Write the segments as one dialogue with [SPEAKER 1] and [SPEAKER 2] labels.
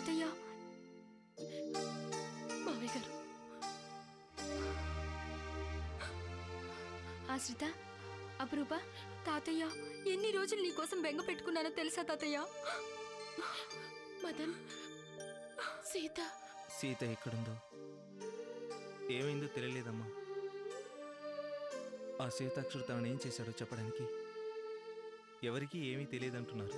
[SPEAKER 1] తాతయ్య
[SPEAKER 2] మావయ్య గారు
[SPEAKER 1] ఆశ్రిత అపురూప తాతయ్య ఎన్ని రోజులు నీకోసం బెంగ పెట్టుకున్నానో తెలుసా తాతయ్య
[SPEAKER 2] మదన్ సీత
[SPEAKER 3] సీత ఎక్కడుందో ఏమైందో తెలియలేదమ్మా ఆ సీతాక్షుడు తననేం చేశాడో చెప్పడానికి ఎవరికీ ఏమీ తెలియదంటున్నారు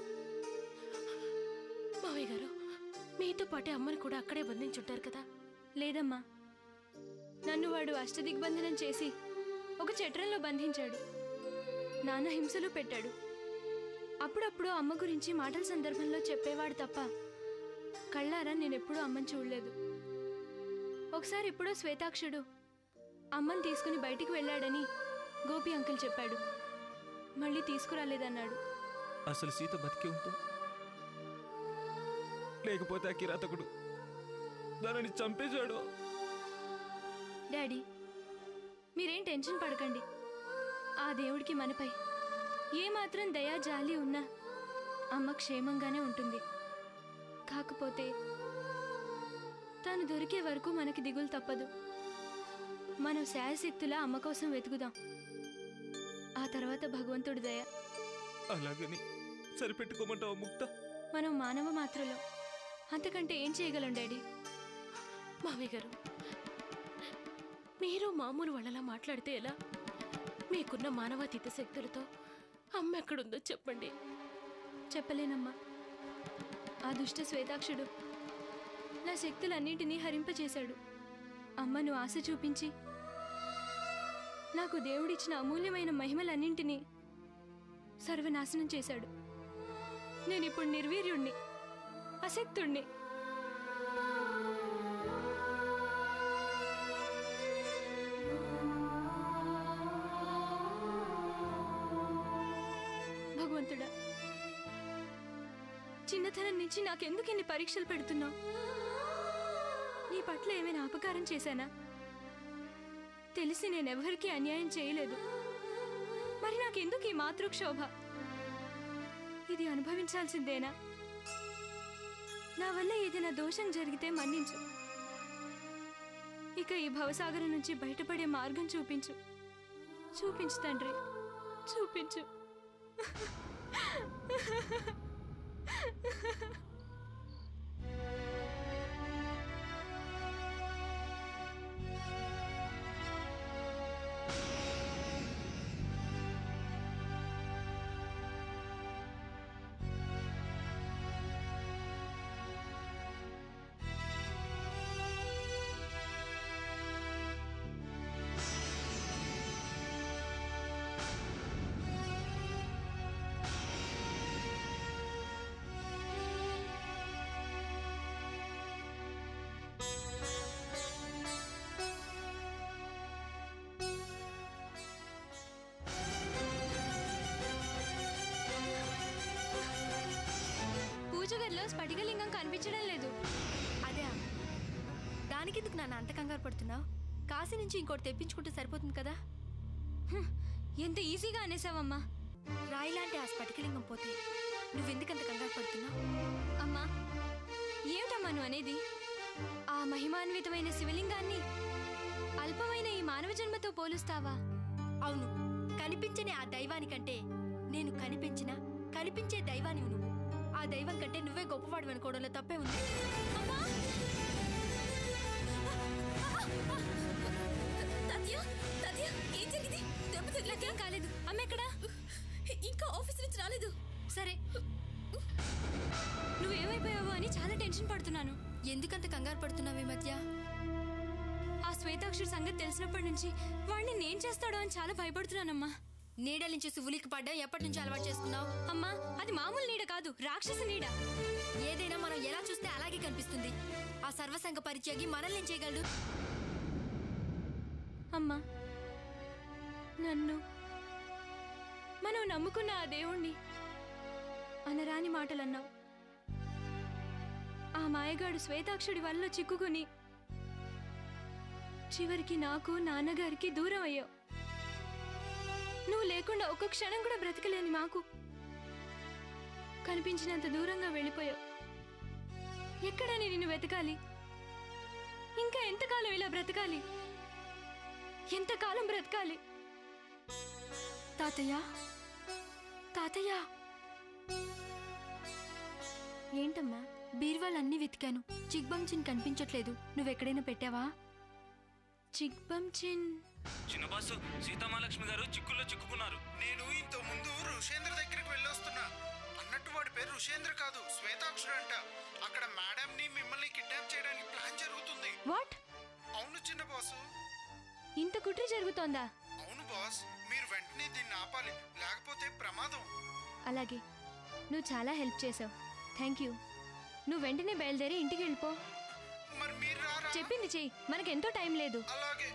[SPEAKER 2] మావయ్య గారు మీతో పాటే అమ్మని కూడా అక్కడే బంధించుంటారు కదా
[SPEAKER 1] లేదమ్మా నన్ను వాడు అష్టదిగ్బంధనం చేసి ఒక చట్రంలో బంధించాడు నాన్న హింసలు పెట్టాడు అప్పుడప్పుడు అమ్మ గురించి మాటల సందర్భంలో చెప్పేవాడు తప్ప కళ్ళారా నేనెప్పుడూ అమ్మని చూడలేదు ఒకసారి ఎప్పుడో శ్వేతాక్షుడు అమ్మని తీసుకుని బయటికి వెళ్ళాడని గోపి అంకుల్ చెప్పాడు మళ్ళీ తీసుకురాలేదన్నాడు
[SPEAKER 3] అసలు సీత బతికి ఉంటూ లేకపోతే ఆ కిరాతకుడు దానిని చంపేశాడు
[SPEAKER 1] డాడీ మీరేం టెన్షన్ పడకండి ఆ దేవుడికి మనపై ఏమాత్రం దయా జాలి ఉన్నా అమ్మ క్షేమంగానే ఉంటుంది కాకపోతే తాను దొరికే వరకు మనకి దిగులు తప్పదు మనం శాయశక్తులా అమ్మ కోసం వెతుకుదాం ఆ తర్వాత భగవంతుడి దయ
[SPEAKER 3] అలాగని సరిపెట్టుకోమంటావా ముక్త
[SPEAKER 1] మనం మానవ మాత్రలో అంతకంటే ఏం చేయగలం డాడీ
[SPEAKER 2] మావయ్య గారు మీరు మామూలు వాళ్ళలా మాట్లాడితే ఎలా మీకున్న మానవాతీత శక్తులతో అమ్మ ఎక్కడుందో చెప్పండి
[SPEAKER 1] చెప్పలేనమ్మా ఆ దుష్ట శ్వేతాక్షుడు నా శక్తులన్నింటినీ హరింపచేశాడు అమ్మను ఆశ చూపించి నాకు దేవుడిచ్చిన అమూల్యమైన మహిమలన్నింటినీ సర్వనాశనం చేశాడు నేనిప్పుడు నిర్వీర్యుణ్ణి అశక్తుణ్ణి భగవంతుడా చిన్నతనం నుంచి నాకెందుకు ఇన్ని పరీక్షలు పెడుతున్నావు నీ పట్ల ఏమైనా అపకారం చేశానా తెలిసి నేనెవ్వరికీ అన్యాయం చేయలేదు మరి నాకెందుకు ఈ మాతృక్షోభ ఇది అనుభవించాల్సిందేనా నా వల్ల ఏదైనా దోషం జరిగితే మన్నించు ఇక ఈ భవసాగరం నుంచి బయటపడే మార్గం చూపించు చూపించు తండ్రి చూపించు పూజ గదిలో స్ఫటికలింగం కనిపించడం లేదు
[SPEAKER 4] అదే దానికెందుకు నాన్న అంత కంగారు పడుతున్నావు కాశీ నుంచి ఇంకోటి తెప్పించుకుంటే సరిపోతుంది కదా
[SPEAKER 1] హ్మ్, ఎంత ఈజీగా అనేసావమ్మా
[SPEAKER 4] రాయిలాంటి ఆ స్ఫటికలింగం పోతే నువ్వెందుకంత కంగారు పడుతున్నావు
[SPEAKER 1] అమ్మా ఏమిటమ్మా నువ్వు అనేది ఆ మహిమాన్వితమైన శివలింగాన్ని అల్పమైన ఈ మానవ జన్మతో పోలుస్తావా
[SPEAKER 4] అవును కనిపించని ఆ దైవానికంటే నేను కనిపించిన కనిపించే దైవానివి నువ్వు ఆ దైవం కంటే నువ్వే గొప్పవాడు అనుకోవడంలో తప్పే ఉంది అమ్మా! తాతయ్య, తాతయ్య, ఏం జరిగింది? దెబ్బ తగిలిందా?
[SPEAKER 1] నాకేం కాలేదు అమ్మ ఎక్కడా
[SPEAKER 4] ఇంకా ఆఫీస్ నుంచి రాలేదు
[SPEAKER 1] సరే నువ్వేమైపోయావో అని చాలా టెన్షన్ పడుతున్నాను
[SPEAKER 4] ఎందుకంత కంగారు పడుతున్నావు ఈ మధ్య
[SPEAKER 1] ఆ శ్వేతాక్షుడి సంగతి తెలిసినప్పటి నుంచి వాడిని నేను చేస్తాడో అని చాలా భయపడుతున్నానమ్మా
[SPEAKER 4] నీడల నుంచి సువులికి పడ్డం ఎప్పటి నుంచి అలవాటు చేసుకున్నావు
[SPEAKER 1] అమ్మా అది మామూలు నీడ కాదు రాక్షస నీడ
[SPEAKER 4] ఏదైనా మనం ఎలా చూస్తే అలాగే కనిపిస్తుంది ఆ సర్వసంగ పరిత్యాగి మనల్ని ఏం చేయగలడు
[SPEAKER 1] అమ్మా నన్ను మనం నమ్ముకున్న ఆ దేవుణ్ణి అనరాని మాటలన్నావు ఆ మాయగాడు శ్వేతాక్షుడి వల్ల చిక్కుకుని చివరికి నాకు నాన్నగారికి దూరం అయ్యావు నువ్వు లేకుండా ఒక్క క్షణం కూడా బ్రతకలేని మాకు కనిపించినంత దూరంగా వెళ్ళిపోయావు ఎక్కడని నిన్ను వెతకాలి ఇంకా ఎంతకాలం ఇలా బ్రతకాలి ఎంతకాలం బ్రతకాలి
[SPEAKER 4] తాతయ్య తాతయ్య ఏంటమ్మా బీర్వాలన్నీ వెతికాను చిక్బంచిన్ కనిపించట్లేదు నువ్వెక్కడైనా పెట్టావా
[SPEAKER 1] చిక్బమ్ చిన్
[SPEAKER 5] చిన్న బాసు సీతామహాలక్ష్మి గారు చిక్కుల్లో చిక్కుకున్నారు
[SPEAKER 6] నేను ఇంత ముందు ఋషేంద్ర దగ్గరికి వెళ్ళొస్తున్నా అన్నట్టు వాడి పేరు ఋషేంద్ర కాదు శ్వేతాక్షుడు అంట అక్కడ మేడం ని మిమ్మల్ని కిడ్నాప్ చేయడానికి ప్లాన్ జరుగుతుంది
[SPEAKER 1] వాట్
[SPEAKER 6] అవును చిన్న బాసు
[SPEAKER 1] ఇంత కుట్ర జరుగుతోందా
[SPEAKER 6] అవును బాస్ మీరు వెంటనే దీన్ని ఆపాలి లేకపోతే ప్రమాదం
[SPEAKER 1] అలాగే నువ్వు చాలా హెల్ప్ చేసావు థ్యాంక్ యూ నువ్వు వెంటనే బయలుదేరి ఇంటికి వెళ్ళిపో
[SPEAKER 6] మరి మీరు రారా
[SPEAKER 1] చెప్పింది చెయ్యి మనకెంతో టైం లేదు
[SPEAKER 6] అలాగే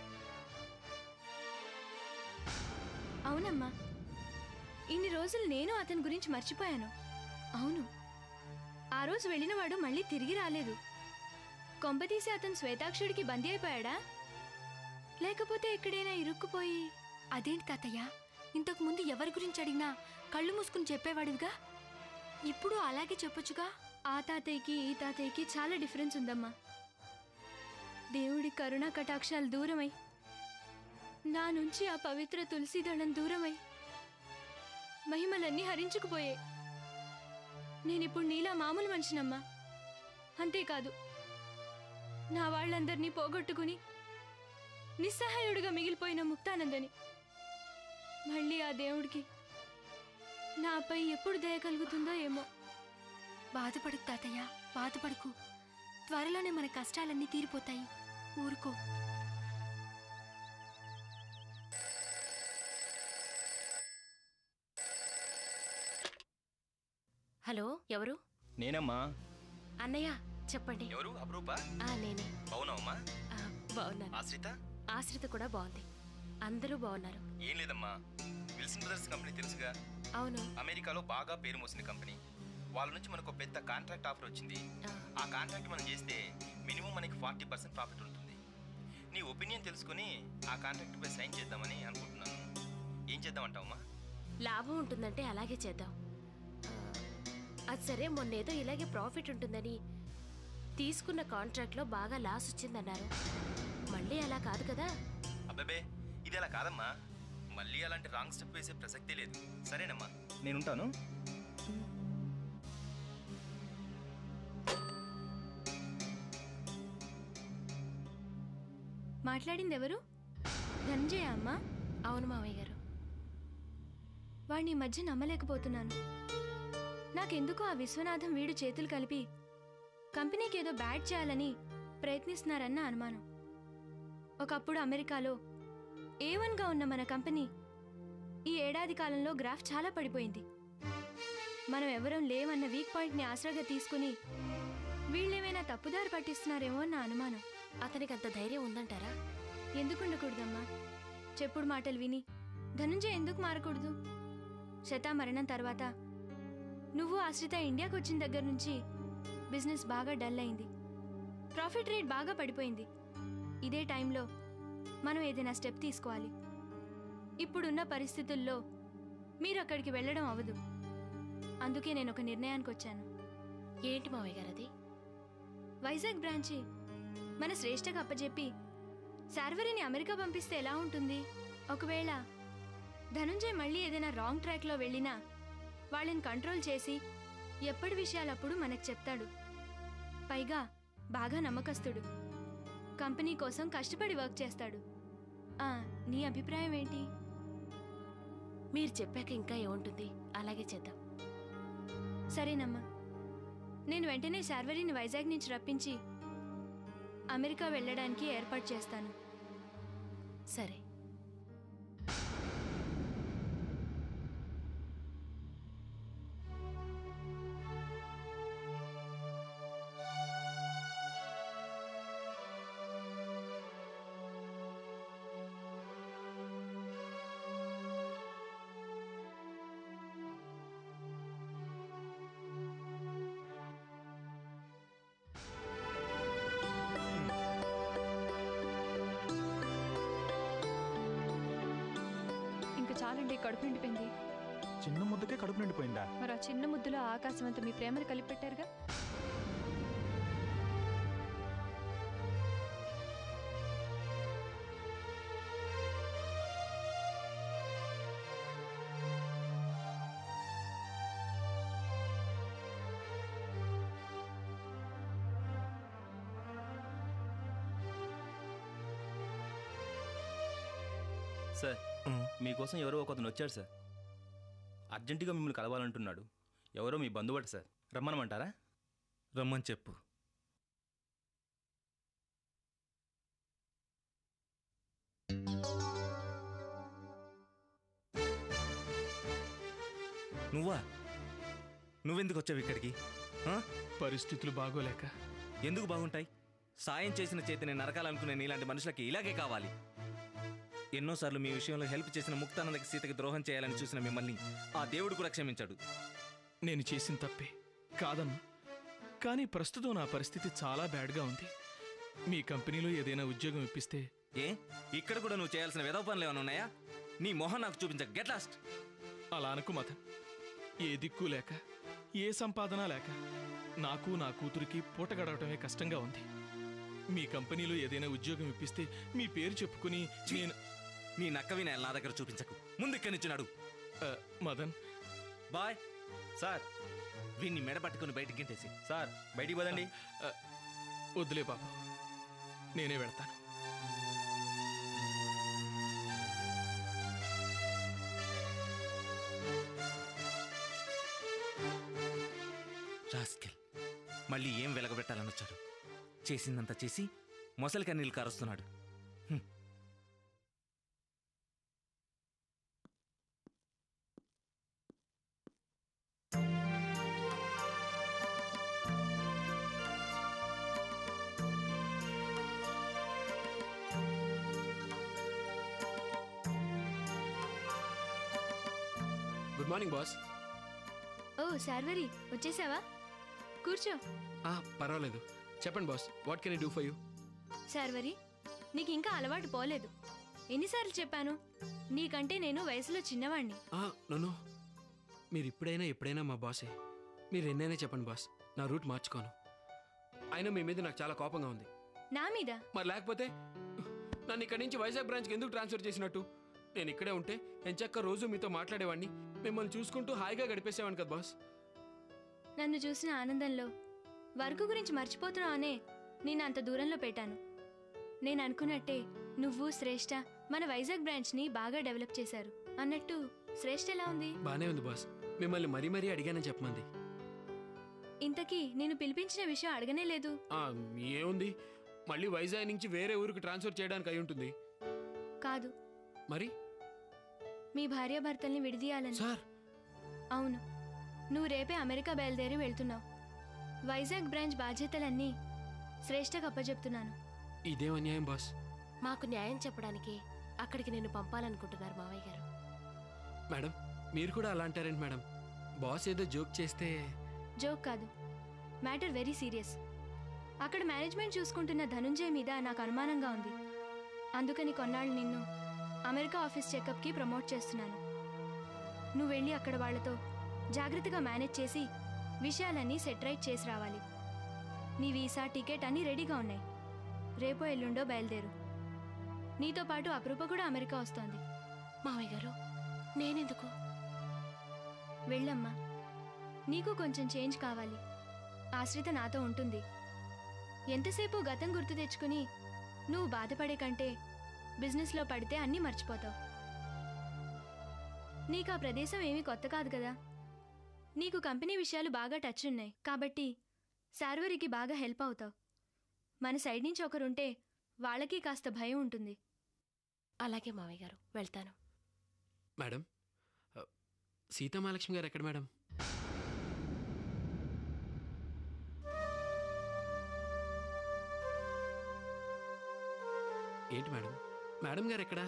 [SPEAKER 1] అవునమ్మా ఇన్ని రోజులు నేను అతని గురించి మర్చిపోయాను అవును ఆ రోజు వెళ్ళినవాడు మళ్ళీ తిరిగి రాలేదు కొంపతీసి అతను శ్వేతాక్షుడికి బందీ అయిపోయాడా లేకపోతే ఎక్కడైనా ఇరుక్కుపోయి
[SPEAKER 4] అదేంటి తాతయ్య ఇంతకు ముందు ఎవరి గురించి అడిగినా కళ్ళు మూసుకుని చెప్పేవాడివిగా ఇప్పుడు అలాగే చెప్పొచ్చుగా
[SPEAKER 1] ఆ తాతయ్యకి ఈ తాతయ్యకి చాలా డిఫరెన్స్ ఉందమ్మా దేవుడి కరుణా కటాక్షాలు దూరమై నా నుంచి ఆ పవిత్ర తులసీదళం దూరమై మహిమలన్నీ హరించుకుపోయాయి నేనిప్పుడు నీలా మామూలు మనిషినమ్మా అంతేకాదు నా వాళ్ళందరినీ పోగొట్టుకుని నిస్సహాయుడిగా మిగిలిపోయిన ముక్తానందని మళ్ళీ ఆ దేవుడికి నాపై ఎప్పుడు దయ కలుగుతుందో ఏమో
[SPEAKER 4] బాధపడకు తాతయ్య బాధపడకు త్వరలోనే మన కష్టాలన్నీ తీరిపోతాయి ఊరుకో
[SPEAKER 2] హలో ఎవరు
[SPEAKER 3] నేనమ్మా
[SPEAKER 2] అన్నయ్య చెప్పండి
[SPEAKER 3] ఎవరు అప్రూప
[SPEAKER 2] ఆ నేనే
[SPEAKER 3] బాగున్నావమ్మా
[SPEAKER 2] ఆ, బాగున్నాను
[SPEAKER 3] ఆశ్రిత
[SPEAKER 2] ఆశ్రిత కూడా బాగుంది అందరూ బాగున్నారు
[SPEAKER 3] ఏం లేదమ్మా విల్సన్ బ్రదర్స్ కంపెనీ తెలుసుగా
[SPEAKER 2] అవును
[SPEAKER 3] అమెరికాలో బాగా పేరు మోసిన కంపెనీ వాళ్ళ నుంచి మనకు ఒక పెద్ద కాంట్రాక్ట్ ఆఫర్ వచ్చింది
[SPEAKER 2] ఆ,
[SPEAKER 3] ఆ కాంట్రాక్ట్ మనం చేస్తే మినిమం మనకి ఫార్టీ పర్సెంట్ ప్రాఫిట్ ఉంటుంది నీ ఒపీనియన్ తెలుసుకుని ఆ కాంట్రాక్ట్ పై సైన్ చేద్దామని అనుకుంటున్నాను ఏం చేద్దామంటావమ్మా
[SPEAKER 2] లాభం ఉంటుందంటే అలాగే చేద్దాం ఆ, అది సరే మొన్నేదో ఇలాగే ప్రాఫిట్ ఉంటుందని తీసుకున్న కాంట్రాక్ట్లో బాగా లాస్ వచ్చిందన్నారు మళ్ళీ అలా కాదు కదా
[SPEAKER 3] అబ్బాబే ఇది అలా కాదమ్మా మళ్ళీ అలాంటి రాంగ్ స్టెప్ వేసే ప్రసక్తే లేదు సరేనమ్మా నేనుంటాను
[SPEAKER 1] మాట్లాడింది ఎవరు ధనంజయ అమ్మా
[SPEAKER 2] అవును మావయ్య గారు
[SPEAKER 1] వాడిని ఈ మధ్య నమ్మలేకపోతున్నాను నాకెందుకో ఆ విశ్వనాథం వీడు చేతులు కలిపి కంపెనీకి ఏదో బ్యాడ్ చేయాలని ప్రయత్నిస్తున్నారన్న అనుమానం ఒకప్పుడు అమెరికాలో ఏ వన్గా ఉన్న మన కంపెనీ ఈ ఏడాది కాలంలో గ్రాఫ్ చాలా పడిపోయింది మనం ఎవరం లేవన్న వీక్ పాయింట్ని ఆసరాగా తీసుకుని వీళ్ళేమైనా తప్పుదారి పట్టిస్తున్నారేమో అన్న అనుమానం
[SPEAKER 2] అతనికి అంత ధైర్యం ఉందంటారా
[SPEAKER 1] ఎందుకుండకూడదమ్మా చెప్పుడు మాటలు విని ధనుంజయ ఎందుకు మారకూడదు శతా మరణం తర్వాత నువ్వు ఆశ్రిత ఇండియాకి వచ్చిన దగ్గర నుంచి బిజినెస్ బాగా డల్ అయింది ప్రాఫిట్ రేట్ బాగా పడిపోయింది ఇదే టైంలో మనం ఏదైనా స్టెప్ తీసుకోవాలి ఇప్పుడున్న పరిస్థితుల్లో మీరు అక్కడికి వెళ్ళడం అవ్వదు అందుకే నేను ఒక నిర్ణయానికి వచ్చాను
[SPEAKER 2] ఏంటి మావయ్య గారు అది
[SPEAKER 1] వైజాగ్ బ్రాంచి మన శ్రేష్టకు అప్పచెప్పి శార్వరిని అమెరికా పంపిస్తే ఎలా ఉంటుంది ఒకవేళ ధనుంజయ్ మళ్ళీ ఏదైనా రాంగ్ ట్రాక్లో వెళ్ళినా వాళ్ళని కంట్రోల్ చేసి ఎప్పటి విషయాలప్పుడు మనకు చెప్తాడు పైగా బాగా నమ్మకస్తుడు కంపెనీ కోసం కష్టపడి వర్క్ చేస్తాడు ఆ, నీ అభిప్రాయం ఏంటి
[SPEAKER 2] మీరు చెప్పాక ఇంకా ఏముంటుంది అలాగే చేద్దాం
[SPEAKER 1] సరేనమ్మా నేను వెంటనే శార్వరిని వైజాగ్ నుంచి రప్పించి అమెరికా వెళ్ళడానికి ఏర్పాటు చేస్తాను
[SPEAKER 2] సరే
[SPEAKER 1] ఇంకా చాలండి కడుపు నిండిపోయింది
[SPEAKER 7] చిన్న ముద్దకే కడుపు నిండిపోయిందా
[SPEAKER 1] మరి ఆ చిన్న ముద్దులో ఆకాశం అంతా మీ ప్రేమను కలిపెట్టారుగా
[SPEAKER 3] సార్ మీకోసం ఎవరో ఒకతను వచ్చాడు సార్ అర్జెంటుగా మిమ్మల్ని కలవాలంటున్నాడు ఎవరో మీ బంధువట సార్ రమ్మనమంటారా
[SPEAKER 5] రమ్మని చెప్పు నువ్వా నువ్వెందుకు వచ్చావు ఇక్కడికి ఆ?
[SPEAKER 7] పరిస్థితులు బాగోలేక
[SPEAKER 5] ఎందుకు బాగుంటాయి సాయం చేసిన చేతిని నరకాలనుకునే నీలాంటి మనుషులకి ఇలాగే కావాలి ఎన్నోసార్లు మీ విషయంలో హెల్ప్ చేసిన ముక్తానందకి సీతకి ద్రోహం చేయాలని చూసిన మిమ్మల్ని ఆ దేవుడు కూడా క్షమించాడు
[SPEAKER 7] నేను చేసిన తప్పే కాదన్నా కానీ ప్రస్తుతం నా పరిస్థితి చాలా బ్యాడ్గా ఉంది మీ కంపెనీలో ఏదైనా ఉద్యోగం ఇప్పిస్తే
[SPEAKER 5] ఏ ఇక్కడ కూడా నువ్వు చేయాల్సిన విధవ పనులు ఏమైనా ఉన్నాయా నీ మొహం నాకు చూపించ గెట్ లాస్ట్
[SPEAKER 7] అలా అనుకు మదన్ ఏ దిక్కు లేక ఏ సంపాదన లేక నాకు నా కూతురికి పూట గడవటమే కష్టంగా ఉంది మీ కంపెనీలో ఏదైనా ఉద్యోగం ఇప్పిస్తే మీ పేరు చెప్పుకుని నేను
[SPEAKER 5] నీ నక్క వినాయాలి నా దగ్గర చూపించకు ముందు ఇక్కడి నుంచి నడు
[SPEAKER 7] ఆ, మదన్
[SPEAKER 5] బాయ్
[SPEAKER 3] సార్
[SPEAKER 5] వీడిని మెడ పట్టుకుని బయటికి గింటేసి
[SPEAKER 3] సార్ బయటికి పోదండి
[SPEAKER 7] ఆ, వద్దులే బాబు నేనే వెళ్తాను
[SPEAKER 5] రాస్కెల్ మళ్ళీ ఏం వెలగబెట్టాలని వచ్చాడు చేసిందంతా చేసి మొసలి కన్నీళ్ళు కారుస్తున్నాడు హ్మ్.
[SPEAKER 8] గుడ్ మార్నింగ్ బాస్
[SPEAKER 1] ఓ శార్వరి వచ్చేసావా కూర్చో
[SPEAKER 8] పర్వాలేదు చెప్పండి boss what can I do for you
[SPEAKER 1] Sharvari నీకు ఇంకా అలవాటు పోలేదు ఎన్నిసార్లు చెప్పాను నీకంటే నేను వయసులో చిన్నవాణ్ణి
[SPEAKER 8] నన్ను మీరు ఇప్పుడైనా ఎప్పుడైనా మా బాసే మీరు ఎన్నైనా చెప్పండి బాస్ నా రూట్ మార్చుకోను అయినా మీ మీద నాకు చాలా కోపంగా ఉంది
[SPEAKER 1] నా మీద
[SPEAKER 8] మరి లేకపోతే నన్ను ఇక్కడి నుంచి వైజాగ్ బ్రాంచ్కి ఎందుకు ట్రాన్స్ఫర్ చేసినట్టు నేను ఇక్కడే ఉంటే ఎంచక్క రోజు మీతో మాట్లాడేవాడిని మిమ్మల్ని చూసుకుంటూ హాయిగా గడిపేసేవాడిని కదా బాస్
[SPEAKER 1] నన్ను చూసిన ఆనందంలో వర్క్ గురించి మర్చిపోతున్నావనే నేను అంత దూరంలో పెట్టాను నేను అనుకున్నట్టే నువ్వు శ్రేష్ఠ మన వైజాగ్ బ్రాంచ్ని బాగా డెవలప్ చేశారు అన్నట్టు శ్రేష్ఠ ఎలా ఉంది
[SPEAKER 8] బానే ఉంది బాస్ మిమ్మల్ని మరీ మరీ అడిగానని చెప్పమంది
[SPEAKER 1] ఇంతకీ నేను పిలిపించిన విషయం అడగనే లేదు
[SPEAKER 8] ఆ, ఏముంది మళ్ళీ వైజాగ్ నుంచి వేరే ఊరికి ట్రాన్స్ఫర్ చేయడానికి అయి ఉంటుంది
[SPEAKER 1] కాదు
[SPEAKER 8] మరి
[SPEAKER 1] మీ భార్యాభర్తల్ని విడిదీయాలని
[SPEAKER 8] సార్
[SPEAKER 1] అవును నువ్వు రేపే అమెరికా బయలుదేరి వెళ్తున్నావు వైజాగ్ బ్రాంచ్ బాధ్యతలన్నీ శ్రేష్ఠకు అప్పచెప్తున్నాను
[SPEAKER 8] ఇదేం అన్యాయం బాస్
[SPEAKER 2] మాకు న్యాయం చెప్పడానికి అక్కడికి నేను పంపాలనుకుంటున్నారు మావయ్య గారు
[SPEAKER 8] మేడం మీరు కూడా అలా అంటారేంటి మేడం బాస్ ఏదో జోక్ చేస్తే
[SPEAKER 1] జోక్ కాదు మ్యాటర్ వెరీ సీరియస్ అక్కడ మేనేజ్మెంట్ చూసుకుంటున్న ధనుంజయ్ మీద నాకు అనుమానంగా ఉంది అందుకని కొన్నాళ్ళు నిన్ను అమెరికా ఆఫీస్ చెకప్కి ప్రమోట్ చేస్తున్నాను నువ్వు వెళ్ళి అక్కడ వాళ్ళతో జాగ్రత్తగా మేనేజ్ చేసి విషయాలన్నీ సెట్ రైట్ చేసి రావాలి నీ వీసా టికెట్ అన్నీ రెడీగా ఉన్నాయి రేపో ఎల్లుండో బయలుదేరు నీతో పాటు అపరూప కూడా అమెరికా వస్తోంది
[SPEAKER 2] మావయ్య గారు నేనెందుకు
[SPEAKER 1] వెళ్ళమ్మా నీకు కొంచెం చేంజ్ కావాలి ఆశ్రిత నాతో ఉంటుంది ఎంతసేపు గతం గుర్తు తెచ్చుకుని నువ్వు బాధపడే కంటే బిజినెస్లో పడితే అన్నీ మర్చిపోతావు నీకు ఆ ప్రదేశం ఏమీ కొత్త కాదు కదా నీకు కంపెనీ విషయాలు బాగా టచ్ ఉన్నాయి కాబట్టి శార్వరికి బాగా హెల్ప్ అవుతావు మన సైడ్ నుంచి ఒకరుంటే వాళ్ళకి కాస్త భయం ఉంటుంది
[SPEAKER 2] అలాగే మావయ్య గారు వెళ్తాను
[SPEAKER 8] మేడం ఆ, సీతామహాలక్ష్మి గారు ఎక్కడ మేడం ఏంటి మేడం మేడం గారు ఎక్కడా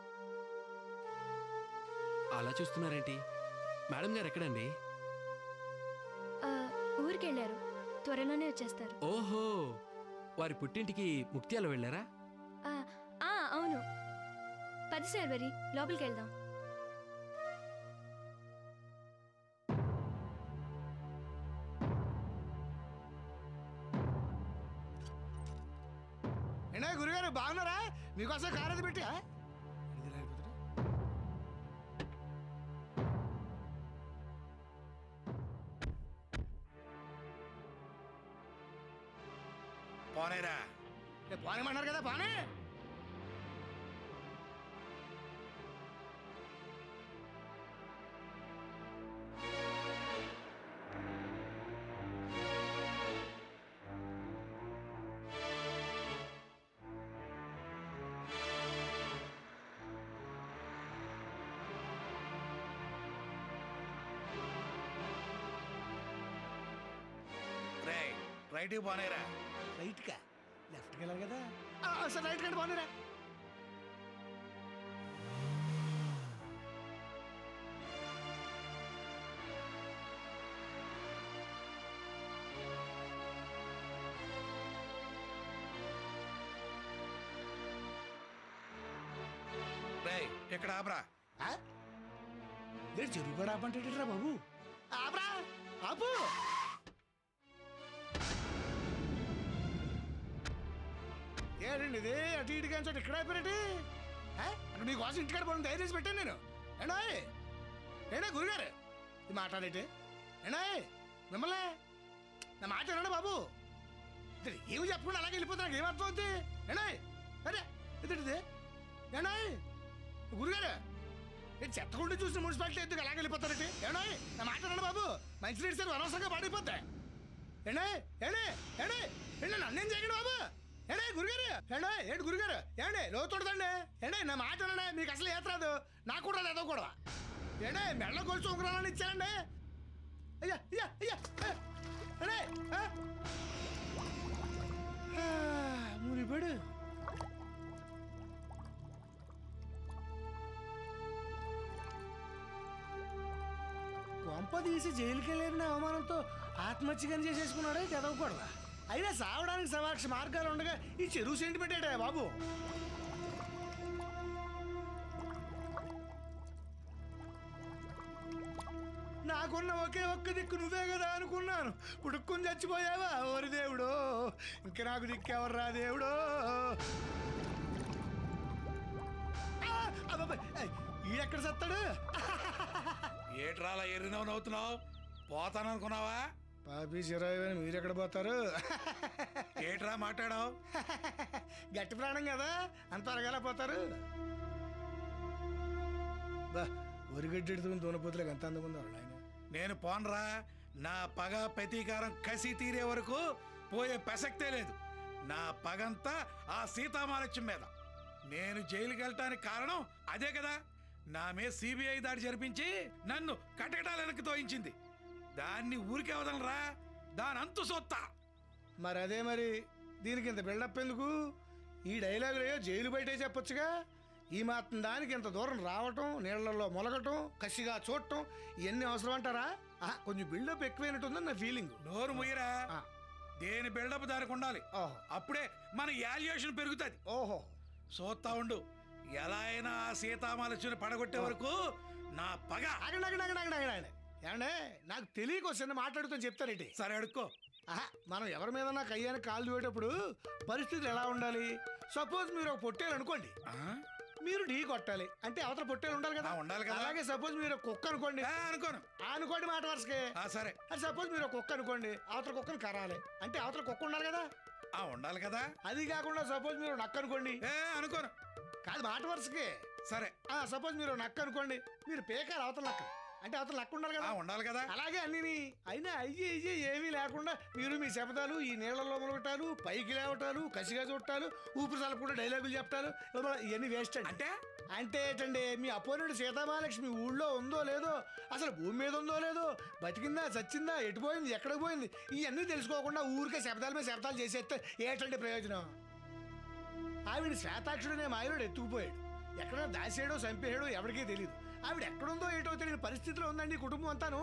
[SPEAKER 8] అలా చూస్తున్నారేంటి మేడం గారు ఎక్కడండి
[SPEAKER 1] ఆ, ఊరికెళ్ళారు త్వరలోనే వచ్చేస్తారు
[SPEAKER 8] ఓహో వారి పుట్టింటికి ముక్త్యాలు వెళ్ళారా
[SPEAKER 1] ఆ, ఆ, అవును పది సర్వరి లోపలికి వెళ్దాం
[SPEAKER 6] ఏంటా గురుగారు బాగున్నారా మీకోసం కార్ అది పెట్టా పోనేరా పోనేమన్నారు కదా పోనే
[SPEAKER 9] రైట్కి పోనేరా
[SPEAKER 10] రైట్కా లెఫ్ట్కి వెళ్ళాలి కదా ఆ, సరే రైట్ కంటే బాగున్నారా
[SPEAKER 9] రేయ్ ఇక్కడ ఆపరా
[SPEAKER 10] నేను చెరువు కూడా ఆపంటాడరా బాబు ఆపరా ఆపు ఏంటండి ఇది అటు ఇటు కానీ చోట ఇక్కడ అయిపోయినట్టు అక్కడ మీకోసం ఇంటికాడ పోవడం ధైర్యం చేసి పెట్టాను నేను ఏనా ఏనా గురుగారు ఇది మాట్లాడేటి ఏనా మిమ్మల్ని నా మాట వినండి బాబు ఇది ఏమి చెప్పకుండా అలాగే వెళ్ళిపోతే నాకు ఏమర్థం అవుతుంది ఏనా అరే ఇది ఏనా గురుగారు ఏంటి చెత్తకుండా చూసిన మున్సిపాలిటీ ఎందుకు అలాగే వెళ్ళిపోతారంటే ఏనా నా మాట వినండి బాబు మంచినీటి సార్ అనవసరంగా పాడైపోతాయి ఏండే ఏండే ఏండే ఏండి నన్నేం చేయగండి బాబు ఏండే గురుగారు ఏండే ఏంటి గురుగారు ఏండి లోతుడదండి ఏండే నా మాట వినండి మీకు అసలు ఏత రాదు నాకు కూడా లేదో కూడా ఏండే మెళ్ళ కొలిచి ఉంగరాలని ఇచ్చారండి అయ్యా అయ్యా అయ్యా ఏండే మురిపడు కొంప తీసి జైలుకి వెళ్ళిన అవమానంతో ఆత్మహత్యగాని చేసేసుకున్నాడే చదవకూడదా అయినా సావడానికి సవాక్ష మార్గాలు ఉండగా ఈ చెరువు సెంటి పెట్టాడే బాబు నాకున్న ఒకే ఒక్క దిక్కు నువ్వే కదా అనుకున్నాను పుడుక్కుని చచ్చిపోయావా ఓరి దేవుడు ఇంక నాకు దిక్కెవర్రా దేవుడు ఆ, అబ్బబ్బ, ఏయ్, ఈడెక్కడ సత్తాడు
[SPEAKER 9] ఏట్రాలా ఎర్రినవు నవ్వుతున్నావు పోతాననుకున్నావా
[SPEAKER 10] పాపి చిరాయి మీరు ఎక్కడ పోతారు
[SPEAKER 9] ఏట్రా మాట్లాడావు
[SPEAKER 10] గట్టి ప్రాణం కదా అంత అరగాల పోతారు బా ఒరిగడ్డి దూనపోతులకు ఎంత అందంగా ఉన్నారు ఆయన
[SPEAKER 9] నేను పోన్రా నా పగ ప్రతీకారం కసి తీరే వరకు పోయే ప్రసక్తే లేదు నా పగంతా ఆ సీతామాలక్ష్యం మీద నేను జైలుకి వెళ్ళటానికి కారణం అదే కదా నా మీద సిబిఐ దాడి జరిపించి నన్ను కటకటాల వెనక్కి తోయించింది దాన్ని ఊరికే వదలరా దాని అంతు సొత్తా
[SPEAKER 10] మరి అదే మరి దీనికి ఇంత బిల్డప్ ఎందుకు ఈ డైలాగులు జైలు బయటే చెప్పొచ్చుగా ఈ మాత్రం దానికి ఇంత దూరం రావటం నీళ్లలో మొలగటం కసిగా చూడటం ఇవన్నీ అవసరం అంటారా ఆహా, కొంచెం బిల్డప్ ఎక్కువైనట్టుందని నా ఫీలింగ్
[SPEAKER 9] నోరు ముయ్యరా దేని బిల్డప్ దానికి ఉండాలి అప్పుడే మన వాల్యుయేషన్ పెరుగుతుంది
[SPEAKER 10] ఓహో
[SPEAKER 9] చూస్తా ఉండు ఎలా అయినా ఆ సీతామాలక్ష్మిని పడగొట్టే వరకు నా పగ
[SPEAKER 10] ఆగండి ఆగండి ఆగండి ఆగండి ఆగండి ఏమండే నాకు తెలియక వస్తుంది మాట్లాడుతాను చెప్తానేంటి
[SPEAKER 9] సరే అడుక్కో
[SPEAKER 10] ఆహా, మనం ఎవరి మీద నాకు అయ్యాని కాలు చూపేటప్పుడు పరిస్థితి ఎలా ఉండాలి సపోజ్ మీరు ఒక పొట్టేలు అనుకోండి మీరు ఢీ కొట్టాలి అంటే అవతల పొట్టేలు ఉండాలి కదా
[SPEAKER 9] ఉండాలి కదా.
[SPEAKER 10] అలాగే సపోజ్ మీరు ఒక కుక్క అనుకోండి
[SPEAKER 9] అనుకోను
[SPEAKER 10] అనుకోండి మాట వరుసకే
[SPEAKER 9] సరే
[SPEAKER 10] అది సపోజ్ మీరు ఒక కుక్క అనుకోండి అవతల కుక్కను కరాలి అంటే అవతల కుక్క ఉండాలి కదా
[SPEAKER 9] ఆ ఉండాలి కదా
[SPEAKER 10] అది కాకుండా సపోజ్ మీరు నక్క అనుకోండి
[SPEAKER 9] అనుకోను
[SPEAKER 10] కాదు మాట వరుసకే
[SPEAKER 9] సరే
[SPEAKER 10] సపోజ్ మీరు నక్క అనుకోండి మీరు పేకాలి అవతల నక్క అంటే అవతల నక్క ఉండాలి కదా
[SPEAKER 9] ఉండాలి కదా
[SPEAKER 10] అలాగే అన్ని అయినా అయ్యి అయ్యి ఏమీ లేకుండా మీరు మీ శబ్దాలు ఈ నీళ్లలో మొలగటాలు పైకి లేవటాలు కసిగా చుట్టాలు ఊపిరి సలపకుండా డైలాగులు చెప్తారు ఇవన్నీ వేస్ట్ అండి అంటే అంటే ఏంటండి మీ అపోనెంట్ సీతామహాలక్ష్మి ఊళ్ళో ఉందో లేదో అసలు భూమి మీద ఉందో లేదో బతికిందా చచ్చిందా ఎటు పోయింది ఎక్కడికి పోయింది ఇవన్నీ తెలుసుకోకుండా ఊరికే శబ్దాల మీద శబ్దాలు చేసేస్తే ఏంటంటే ప్రయోజనం ఆవిడ శ్వేతాక్షుడనే మాయనుడు ఎత్తుకుపోయాడు ఎక్కడ దాసేయడో చంపేయడో ఎవరికీ తెలియదు ఆవిడ ఎక్కడుందో ఏటో తెలియని పరిస్థితిలో ఉందండి ఈ కుటుంబం అంతాను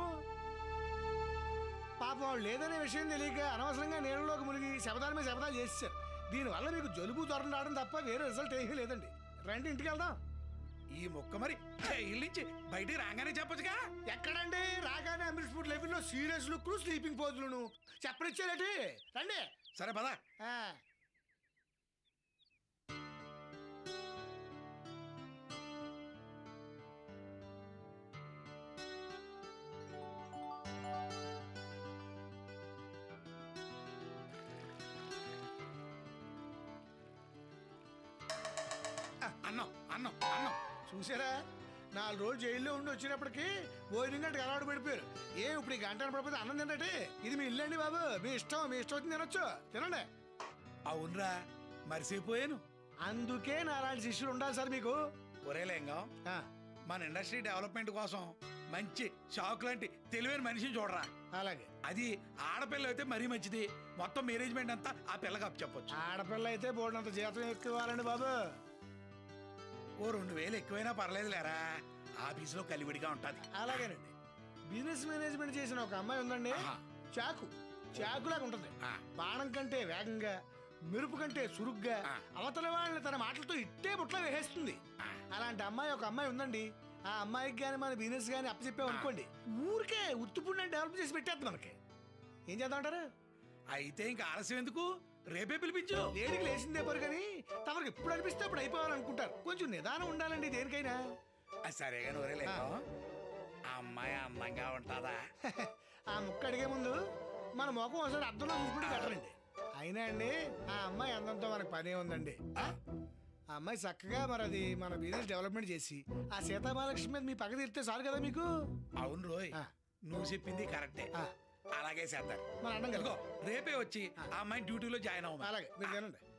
[SPEAKER 10] పాపం వాళ్ళు లేదనే విషయం తెలియక అనవసరంగా నీళ్ళలోకి మునిగి శబదాల మీద శబదాలు చేసేసారు దీనివల్ల మీకు జలుబు జ్వరం రావడం తప్ప వేరే రిజల్ట్ ఏమీ లేదండి రండి ఇంటికి వెళ్దాం
[SPEAKER 9] ఈ మొక్క మరి జైలు నుంచి బయటికి రాగానే చెప్పొచ్చుగా
[SPEAKER 10] ఎక్కడండి రాగానే అమృత్ ఫుడ్ లెవెల్లో సీరియస్ లుక్లు స్లీపింగ్ పోజులను చెప్పనిచ్చేలేటి రండి
[SPEAKER 9] సరే పదా
[SPEAKER 10] ఆ.
[SPEAKER 9] అన్నం అన్నం అన్నం
[SPEAKER 10] చూసారా నాలుగు రోజులు జైల్లో ఉండి వచ్చినప్పటికి భోజనం గంటకు అలవాటు పడిపోయారు ఏం ఇప్పుడు ఈ గంట పడిపోతే అన్నం తినండి ఇది మీ ఇల్లు అండి బాబు మీ ఇష్టం మీ ఇష్టం వచ్చింది తినొచ్చు తినండి
[SPEAKER 9] అవునరా మరిసిపోయాను
[SPEAKER 10] అందుకే నా అలాంటి శిష్యులు ఉండాలి సార్ మీకు
[SPEAKER 9] ఒరే లేంగం మన ఇండస్ట్రీ డెవలప్మెంట్ కోసం మంచి షాక్ లాంటి తెలివైన మనిషిని చూడరా
[SPEAKER 10] అలాగే
[SPEAKER 9] అది ఆడపిల్ల అయితే మరీ మంచిది మొత్తం మేనేజ్మెంట్ అంతా ఆ పిల్లకి అప్పు చెప్పొచ్చు
[SPEAKER 10] ఆడపిల్ల అయితే బోర్డంత జీతం ఎక్కువ ఇవ్వాలండి బాబు
[SPEAKER 9] ఓ రెండు వేలు ఎక్కువైనా పర్లేదు లేరా ఆఫీసులో కలివిడిగా ఉంటుంది
[SPEAKER 10] అలాగేనండి బిజినెస్ మేనేజ్మెంట్ చేసిన ఒక అమ్మాయి ఉందండి
[SPEAKER 9] ఆహా.
[SPEAKER 10] చాకు చాకులాగా ఉంటుంది
[SPEAKER 9] ఆ.
[SPEAKER 10] బాణం కంటే వేగంగా మెరుపు కంటే చురుగ్గా
[SPEAKER 9] ఆ.
[SPEAKER 10] అవతల వాళ్ళని తన మాటలతో ఇట్టే బుట్ల వేసేస్తుంది అలాంటి అమ్మాయి ఒక అమ్మాయి ఉందండి ఆ అమ్మాయికి కానీ మన బిజినెస్ కానీ అప్పచెప్పాం అనుకోండి ఊరికే ఉత్తుపుడిని డెవలప్ చేసి పెట్టేస్తుంది మనకి ఏం చేద్దామంటారు
[SPEAKER 9] అయితే ఇంకా ఆలస్యం ఎందుకు రేపే పిలిపించు
[SPEAKER 10] లేడికి లేచిందే పరు కానీ తమరికి ఎప్పుడు అనిపిస్తే అప్పుడు అయిపోవాలనుకుంటారు కొంచెం నిదానం ఉండాలండి దేనికైనా
[SPEAKER 9] ఆ, సరేగా నోరే లేక ఆ అమ్మాయి అందంగా ఉంటుందా
[SPEAKER 10] ఆ ముక్క అడిగే ముందు మన ముఖం ఒకసారి అర్థంలో చూసుకుంటే బెటరండి అయినా అండి ఆ అమ్మాయి అందంతో మనకు పనే ఉందండి ఆ ఆ అమ్మాయి చక్కగా మరి అది మన బిజినెస్ డెవలప్మెంట్ చేసి ఆ సీతామహాలక్ష్మి మీద మీ పక్క తీరితే చాలు కదా మీకు
[SPEAKER 9] అవును రోయ్
[SPEAKER 10] ఆ.
[SPEAKER 9] నువ్వు చెప్పింది కరెక్టే
[SPEAKER 10] ఆ.
[SPEAKER 9] అలాగే చేద్దాం
[SPEAKER 10] మన అన్నం
[SPEAKER 9] ఇదిగో
[SPEAKER 10] కలుగు
[SPEAKER 9] రేపే వచ్చి ఆ అమ్మాయి డ్యూటీలో జాయిన్ అవ్వమా
[SPEAKER 10] అలాగే మీరు తినండి